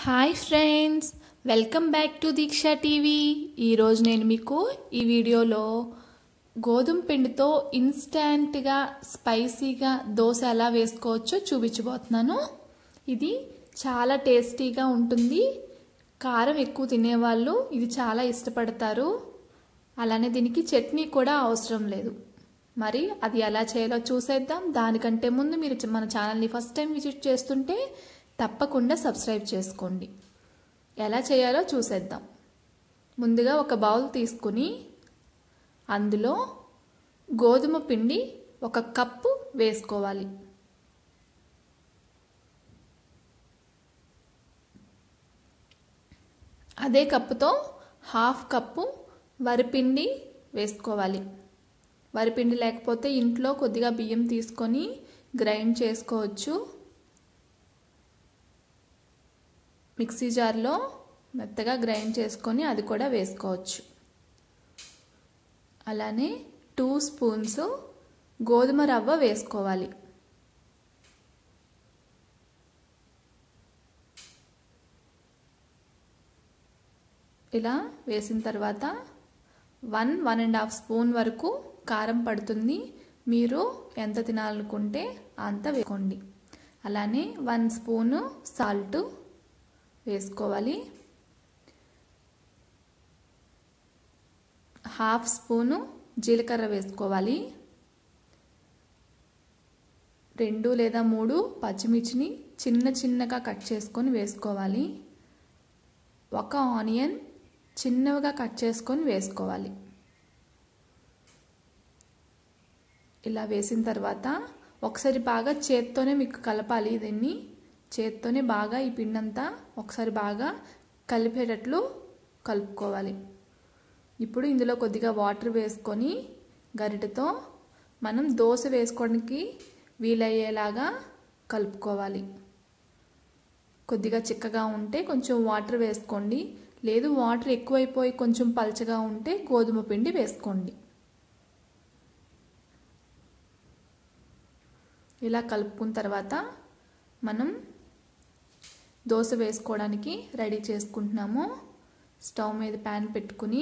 hi friends welcome back to Deeksha TV ఈరోజు నేను మీకు ఈ వీడియోలో గోధుమ పిండితో ఇన్స్టంట్గా స్పైసీగా దోశ ఎలా వేసుకోవచ్చో చూపించబోతున్నాను ఇది చాలా టేస్టీగా ఉంటుంది కారం ఎక్కువ తినేవాళ్ళు ఇది చాలా ఇష్టపడతారు అలానే దీనికి చట్నీ కూడా అవసరం లేదు మరి అది ఎలా చేయాలో చూసేద్దాం దానికంటే ముందు మీరు మన ఛానల్ని ఫస్ట్ టైం విజిట్ చేస్తుంటే తప్పకుండా సబ్స్క్రైబ్ చేసుకోండి ఎలా చేయాలో చూసేద్దాం ముందుగా ఒక బౌల్ తీసుకుని అందులో గోధుమ పిండి ఒక కప్పు వేసుకోవాలి అదే కప్పుతో హాఫ్ కప్పు వరిపిండి వేసుకోవాలి వరిపిండి లేకపోతే ఇంట్లో కొద్దిగా బియ్యం తీసుకొని గ్రైండ్ చేసుకోవచ్చు మిక్సీ జార్లో మెత్తగా గ్రైండ్ చేసుకొని అది కూడా వేసుకోవచ్చు అలానే టూ స్పూన్స్ గోధుమ రవ్వ వేసుకోవాలి ఇలా వేసిన తర్వాత one one and half spoon వరకు కారం పడుతుంది మీరు ఎంత తినాలనుకుంటే అంత వేసుకోండి అలానే వన్ స్పూను సాల్ట్ వేసుకోవాలి హాఫ్ స్పూను జీలకర్ర వేసుకోవాలి రెండు లేదా మూడు పచ్చిమిర్చిని చిన్న చిన్నగా కట్ చేసుకొని వేసుకోవాలి ఒక ఆనియన్ చిన్నగా కట్ చేసుకొని వేసుకోవాలి ఇలా వేసిన తర్వాత ఒకసారి బాగా చేత్తోనే మీకు కలపాలి దీన్ని చేత్తోనే బాగా ఈ పిండంతా ఒకసారి బాగా కలిపేటట్లు కలుపుకోవాలి ఇప్పుడు ఇందులో కొద్దిగా వాటర్ వేసుకొని గరిటతో మనం దోశ వేసుకోవడానికి వీలయ్యేలాగా కలుపుకోవాలి కొద్దిగా చిక్కగా ఉంటే కొంచెం వాటర్ వేసుకోండి లేదు వాటర్ ఎక్కువైపోయి కొంచెం పల్చగా ఉంటే గోధుమ పిండి వేసుకోండి ఇలా కలుపుకున్న తర్వాత మనం దోశ వేసుకోవడానికి రెడీ చేసుకుంటున్నాము స్టవ్ మీద ప్యాన్ పెట్టుకుని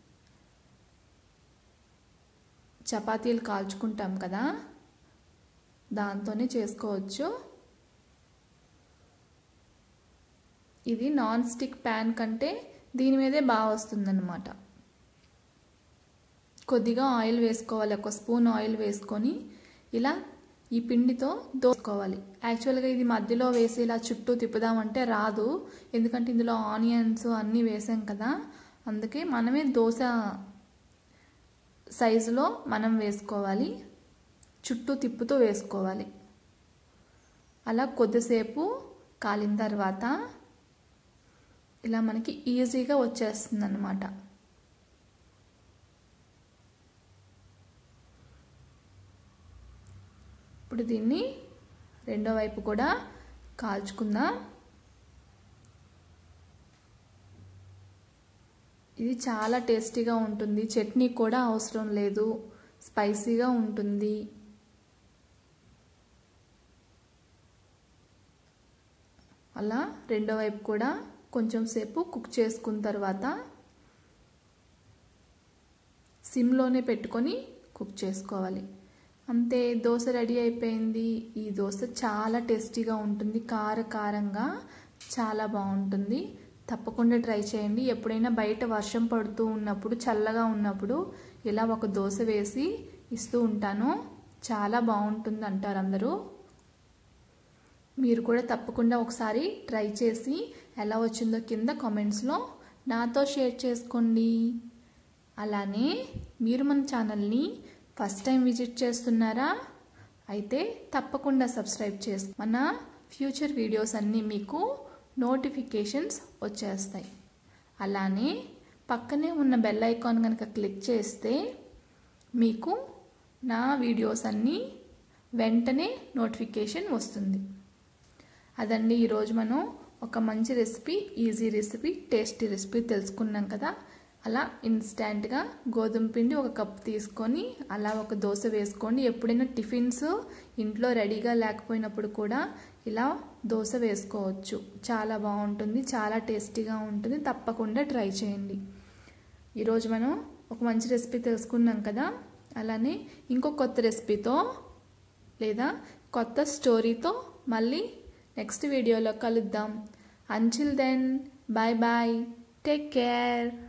చపాతీలు కాల్చుకుంటాం కదా దాంతోనే చేసుకోవచ్చు ఇది నాన్ స్టిక్ ప్యాన్ కంటే దీని మీదే బాగా వస్తుందన్నమాట కొద్దిగా ఆయిల్ వేసుకోవాలి ఒక స్పూన్ ఆయిల్ వేసుకొని ఇలా ఈ పిండితో దోసుకోవాలి యాక్చువల్గా ఇది మధ్యలో వేసి ఇలా చుట్టూ తిప్పుదామంటే రాదు ఎందుకంటే ఇందులో ఆనియన్స్ అన్నీ వేసాం కదా అందుకే మనమే దోశ సైజులో మనం వేసుకోవాలి చుట్టూ తిప్పుతూ వేసుకోవాలి అలా కొద్దిసేపు కాలిన తర్వాత ఇలా మనకి ఈజీగా వచ్చేస్తుంది అన్నమాట ఇప్పుడు దీన్ని రెండో వైపు కూడా కాల్చుకుందాం ఇది చాలా టేస్టీగా ఉంటుంది చట్నీ కూడా అవసరం లేదు స్పైసీగా ఉంటుంది అలా రెండో వైపు కూడా కొంచెం సేపు కుక్ చేసుకున్న తర్వాత సిమ్లోనే పెట్టుకొని కుక్ చేసుకోవాలి అంతే దోశ రెడీ అయిపోయింది ఈ దోశ చాలా టేస్టీగా ఉంటుంది కార కారంగా చాలా బాగుంటుంది తప్పకుండా ట్రై చేయండి ఎప్పుడైనా బయట వర్షం పడుతూ ఉన్నప్పుడు చల్లగా ఉన్నప్పుడు ఇలా ఒక దోశ వేసి ఇస్తూ ఉంటాను చాలా బాగుంటుంది అంటారు అందరూ మీరు కూడా తప్పకుండా ఒకసారి ట్రై చేసి ఎలా వచ్చిందో కింద కామెంట్స్లో నాతో షేర్ చేసుకోండి అలానే మీరు మన ఛానల్ని ఫస్ట్ టైం విజిట్ చేస్తున్నారా అయితే తప్పకుండా సబ్స్క్రైబ్ చేసు మన ఫ్యూచర్ వీడియోస్ అన్నీ మీకు నోటిఫికేషన్స్ వచ్చేస్తాయి అలానే పక్కనే ఉన్న బెల్ ఐకాన్ కనుక క్లిక్ చేస్తే మీకు నా వీడియోస్ అన్నీ వెంటనే నోటిఫికేషన్ వస్తుంది అదండి ఈరోజు మనం ఒక మంచి recipe easy recipe tasty recipe తెలుసుకున్నాం కదా అలా ఇన్స్టాంట్గా గోధుమ పిండి ఒక కప్ తీసుకొని అలా ఒక దోశ వేసుకోండి ఎప్పుడైనా టిఫిన్స్ ఇంట్లో రెడీగా లేకపోయినప్పుడు కూడా ఇలా దోశ వేసుకోవచ్చు చాలా బాగుంటుంది చాలా టేస్టీగా ఉంటుంది తప్పకుండా ట్రై చేయండి ఈరోజు మనం ఒక మంచి రెసిపీ తెలుసుకున్నాం కదా అలానే ఇంకో కొత్త రెసిపీతో లేదా కొత్త స్టోరీతో మళ్ళీ నెక్స్ట్ వీడియోలో కలుద్దాం until then bye bye take care